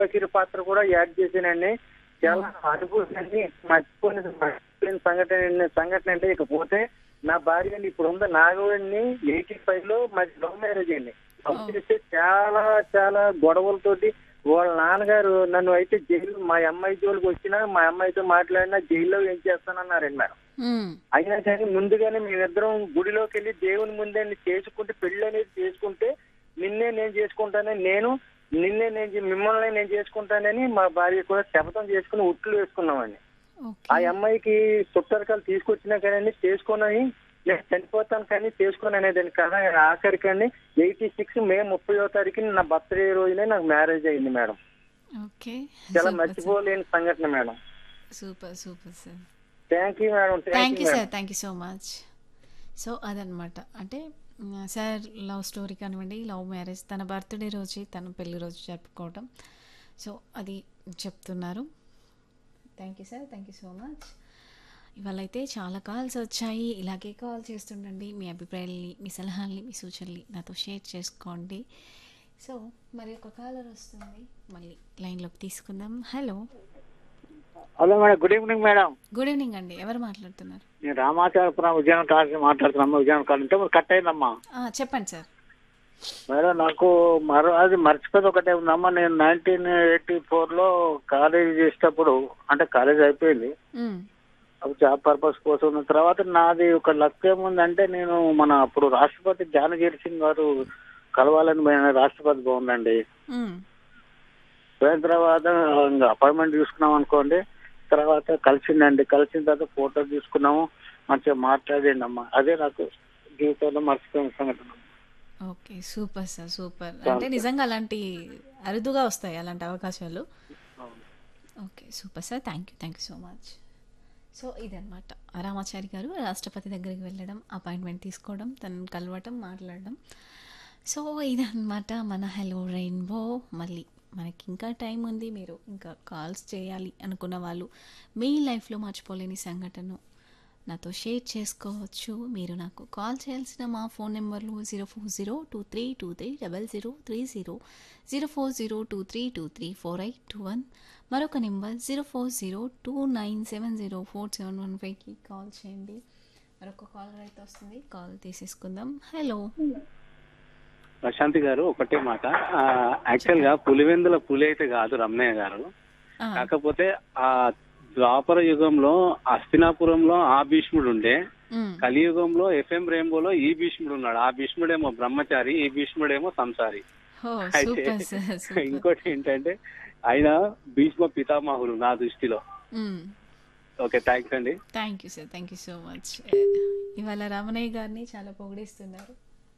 ఫకీర్ పాత్ర కూడా యాడ్ చేశానండి చాలా అనుభూతి అండి మర్చిపోయిన మర్చిపోయిన సంఘటన సంఘటన అంటే ఇకపోతే నా భార్య అండి ఇప్పుడు ఉంది నాగవాడిని ఎయిటీ ఫైవ్ లో మాది లవ్ మ్యారేజ్ అండి లవ్ చేస్తే చాలా చాలా గొడవలతోటి వాళ్ళ నాన్నగారు నన్ను అయితే జైలు మా అమ్మాయి జోలికి వచ్చినా మా అమ్మాయితో మాట్లాడినా జైల్లో ఏం చేస్తానన్నారండి మేడం ఉమ్, అయినా కానీ ముందుగానే మేమిద్దరం గుడిలోకి వెళ్ళి దేవుని ముందే చేసుకుంటే పెళ్లి అనేది చేసుకుంటే నిన్నే నేను చేసుకుంటానని నేను నిన్నే నేను చే- మిమ్మల్ని నేను చేసుకుంటానని మా భార్య కూడా శపథం చేసుకుని ఉట్లు వేసుకున్నామండి ఓకే ఆ అమ్మాయికి చుట్టరికాలు తీసుకొచ్చినా కానీ చేసుకుని నేను చనిపోతాను కానీ చేసుకుని అనేదాన్ని కదా ఆఖరికండి ఎయిటీ సిక్స్ మే ముప్పయో తారీఖున నా బర్త్డే రోజునే నాకు మ్యారేజ్ అయింది మేడం ఓకే చాలా సూపర్ సార్. మర్చిపోలేని సంఘటన madam super super sir thank you madam thank you madam sir thank you so much so అదనమాట అంటే మ్, సార్ లవ్ స్టోరీ కానివ్వండి లవ్ మ్యారేజ్ తన బర్త్డే రోజు తన పెళ్లి రోజు జరుపుకోవటం సో అది చెప్తున్నారు thank you sir thank you so much ఇవాళ అయితే చాలా కాల్స్ వచ్చాయి ఇలాగే కాల్ చేస్తుండండి మీ అభిప్రాయాల్ని మీ సలహాల్ని మీ సూచనల్ని నాతో షేర్ చేసుకోండి సో మరి ఒక కాలర్ వస్తుంది మళ్ళీ లైన్లోకి తీసుకుందాం hello hello madam good evening madam good evening అండి ఎవరు మాట్లాడుతున్నారు నేను రామాచారపురం విజయనగరం కాలేజీ మాట్లాడుతున్నామ్మా విజయనగరం కాలేజీ ఇంత కట్ అయిందమ్మా ఆ, చెప్పండి సార్ మేడం నాకు మరో అది మర్చిపోతే ఒకటే ఉందమ్మా నేను నైన్టీన్ ఎయిటీ ఫోర్లో కాలేజీ చేసేటప్పుడు అంటే కాలేజ్ అయిపోయింది మ్, అప్పుడు జాబ్ పర్పస్ కోసం ఉన్న తర్వాత నాది ఒక లక్ ఏముందంటే నేను మన అప్పుడు రాష్ట్రపతి జానగిరి సింగ్ గారు కలవాలని పోయిన రాష్ట్రపతి బాగుందండి మ్, పోయిన తర్వాత ఇంకా అపాయింట్మెంట్ తీసుకున్నాం అనుకోండి తర్వాత కలిసిందండి కలిసిన తర్వాత ఫోటో తీసుకున్నాము మంచిగా మాట్లాడండి అమ్మా అదే నాకు జీవితంలో మర్చిపోయిన సంఘటన ఓకే సూపర్ సార్ సూపర్ అంటే నిజంగా అలాంటి అరుదుగా వస్తాయి అలాంటి అవకాశాలు okay super sir thank you thank you so much so ఇదనమాట రామాచారి గారు రాష్ట్రపతి దగ్గరికి వెళ్ళడం అపాయింట్మెంట్ తీసుకోవడం తనని కలవటం మాట్లాడడం సో ఇదన్నమాట మన హలో రెయిన్బో మళ్ళీ మనకి ఇంకా టైం ఉంది మీరు ఇంకా కాల్స్ చేయాలి అనుకున్న వాళ్ళు మీ లైఫ్లో మర్చిపోలేని సంఘటన నాతో షేర్ చేసుకోవచ్చు మీరు నాకు కాల్ చేయాల్సిన మా ఫోన్ నెంబర్లు zero four zero two three two three double zero three zero zero four zero two three two three four eight two one మరొక number zero four zero two nine seven zero four seven one ఫైవ్కి call చేయండి మరొక call అయితే వస్తుంది call తీసేసుకుందాం hello Prashanti గారు ఒకటే మాట యాక్చువల్ గా పులివెందుల పులి అయితే కాదు రమణయ్య గారు ఆ, కాకపోతే ఆ ద్వాపర యుగంలో హస్తినాపురంలో ఆ భీష్ముడు ఉండే మ్, కలియుగంలో ఎఫ్ఎం రెయిన్బోలో ఈ భీష్ముడు ఉన్నాడు ఆ భీష్ముడేమో బ్రహ్మచారి ఈ భీష్ముడేమో సంసారి ఓ అయితే సూపర్ సార్ సూపర్ ఇంకోటి ఏంటంటే ఆయన భీష్మ పితామహుడు నా దృష్టిలో ఓకే థ్యాంక్స్ అండి thank you sir thank you so much ఇవాళ రమణయ్య గారిని చాలా పొగిడిస్తున్నారు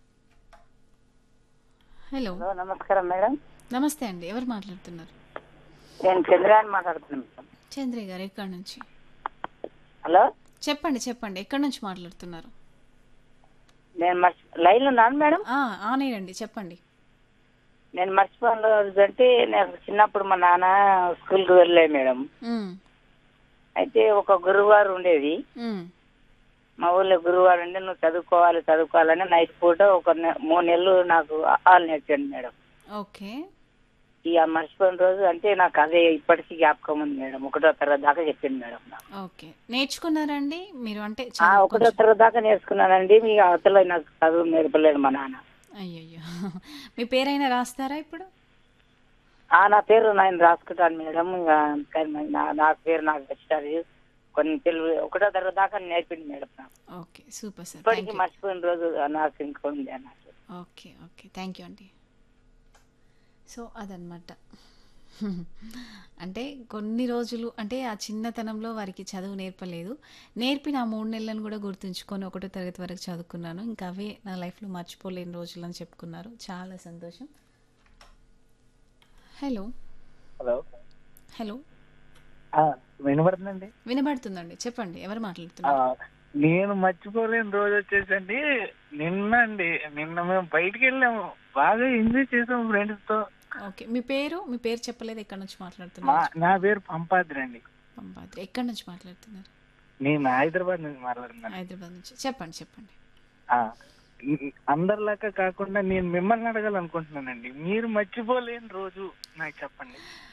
హలో హలో నమస్కారం మేడం నమస్తే అండి ఎవరు మాట్లాడుతున్నారు నేను చంద్రాన్ని మాట్లాడుతున్నాను మేడం. చంద్రయ్య గారు ఎక్కడి నుంచి హలో చెప్పండి చెప్పండి ఎక్కడి నుంచి మాట్లాడుతున్నారు నేను మర్చి లైన్లో ఉన్నాను మేడం ఆ, ఆనేయండి చెప్పండి నేను మర్చిపోయిన రోజు అంటే నేను చిన్నప్పుడు మా నాన్న స్కూల్కి వెళ్ళే మేడం ఉమ్, అయితే ఒక గురువుగారు ఉండేది ఉమ్, మా ఊళ్ళో గురువుగారు ఉండి నువ్వు చదువుకోవాలి చదువుకోవాలని నైట్ పూట ఒక నె- మూడు నెలలు నాకు ఆలు నేర్చండి మేడం ఓకే ఇక మర్చిపోయిన రోజు అంటే నాకు అదే ఇప్పటికీ జ్ఞాపకం ఉంది మేడం ఒకటో తరగతి దాకా చెప్పింది మేడం నాకు. ఓకే నేర్చుకున్నారండి మీరు అంటే ఆ, చదువు ఒకటో కొంచెం- తరగతి దాకా నేర్చుకున్నానండి మీ అవతల నాకు చదువు నేర్పలేదు మా నాన్న అయ్యయ్యో మీ పేరైనా రాస్తారా ఇప్పుడు ఆ నా పేరు నేను రాసుకుంటాను మేడం ఇక కానీ మరి నా నా పేరు నాకు వచ్చారు కొన్ని తెలుగు ఒకటో తరగతి దాకా నేర్పింది మేడం నాకు ఓకే సూపర్ సార్ ఇప్పటికీ థ్యాంక్ యూ మర్చిపోయిన రోజు నాకు ఇంకా ఉంది అన్నట్టు ఓకే ఓకే థ్యాంక్ యూ అండి సో అదనమాట అంటే కొన్ని రోజులు అంటే ఆ చిన్నతనంలో వారికి చదువు నేర్పలేదు నేర్పిన ఆ మూడు నెలలను కూడా గుర్తుంచుకొని ఒకటో తరగతి వరకు చదువుకున్నాను ఇంకా అవే నా లైఫ్లో మర్చిపోలేని రోజులు అని చెప్పుకున్నారు చాలా సంతోషం హలో హలో హలో వినపడుతుందండి వినబడుతుందండి చెప్పండి ఎవరు మాట్లాడుతున్నారు నేను మర్చిపోలేని రోజు వచ్చేసండి నిన్న అండి నిన్న మేము బయటికి వెళ్ళాము బాగా ఎంజాయ్ చేసాము ఫ్రెండ్స్ తో ఓకే మీ పేరు మీ పేరు చెప్పలేదు ఎక్కడి నుంచి మా మాట్లాడుతున్నారు నా పేరు పంపాద్రి అండి పంపాద్రి ఎక్కడి నుంచి మాట్లాడుతున్నారు నేను హైదరాబాద్ నుంచి మాట్లాడుతున్నాను హైదరాబాద్ నుంచి చెప్పండి చెప్పండి ఆ, అందరిలాగా కాకుండా నేను మిమ్మల్ని అడగాలనుకుంటున్నానండి మీరు మర్చిపోలేని రోజు నాకు చెప్పండి